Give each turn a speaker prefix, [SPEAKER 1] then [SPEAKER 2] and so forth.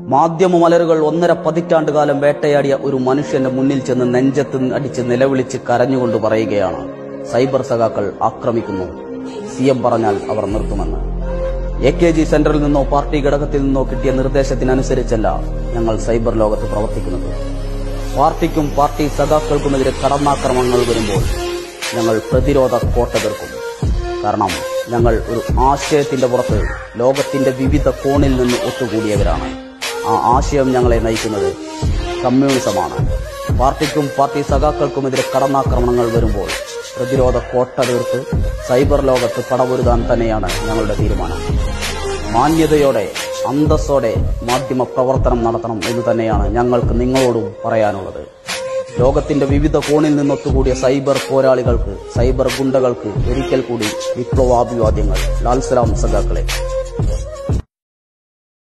[SPEAKER 1] മാധ്യമ മലരുകൾ ഒന്നര പതിറ്റാണ്ട് കാലം വേട്ടയാടിയ ഒരു മനുഷ്യന്റെ മുന്നിൽ ചെന്ന് നെഞ്ചത്ത് അടിച്ച് നിലവിളിച്ച് കരഞ്ഞുകൊണ്ട് പറയുകയാണ് സൈബർ സഖാക്കൾ ആക്രമിക്കുന്നു സി എം പറഞ്ഞാൽ അവർ നിർത്തുമെന്ന് എ കെ ജി സെന്ററിൽ നിന്നോ പാർട്ടി ഘടകത്തിൽ നിന്നോ കിട്ടിയ നിർദ്ദേശത്തിനനുസരിച്ചല്ല ഞങ്ങൾ സൈബർ ലോകത്ത് പ്രവർത്തിക്കുന്നത് പാർട്ടിക്കും പാർട്ടി സഖാക്കൾക്കുമെതിരെ കടന്നാക്രമണങ്ങൾ വരുമ്പോൾ ഞങ്ങൾ പ്രതിരോധ കോട്ട തീർക്കും കാരണം ഞങ്ങൾ ഒരു ആശയത്തിന്റെ പുറത്ത് ലോകത്തിന്റെ വിവിധ കോണിൽ നിന്ന് ഒത്തുകൂടിയവരാണ് ആ ആശയം ഞങ്ങളെ നയിക്കുന്നത് കമ്മ്യൂണിസമാണ് പാർട്ടിക്കും പാർട്ടി സഖാക്കൾക്കുമെതിരെ കടന്നാക്രമണങ്ങൾ വരുമ്പോൾ പ്രതിരോധ കോട്ട തീർത്ത് സൈബർ ലോകത്ത് പടപൊരുതാൻ തന്നെയാണ് ഞങ്ങളുടെ തീരുമാനം മാന്യതയോടെ അന്തസ്സോടെ മാധ്യമ പ്രവർത്തനം നടത്തണം എന്ന് തന്നെയാണ് ഞങ്ങൾക്ക് നിങ്ങളോടും പറയാനുള്ളത് ലോകത്തിന്റെ വിവിധ കോണിൽ നിന്നൊത്തുകൂടിയ സൈബർ പോരാളികൾക്ക് സൈബർ ഗുണ്ടകൾക്ക് ഒരിക്കൽ കൂടി വിപ്ലവാഭിവാദ്യങ്ങൾ ലാൽസലാം സഖാക്കളെ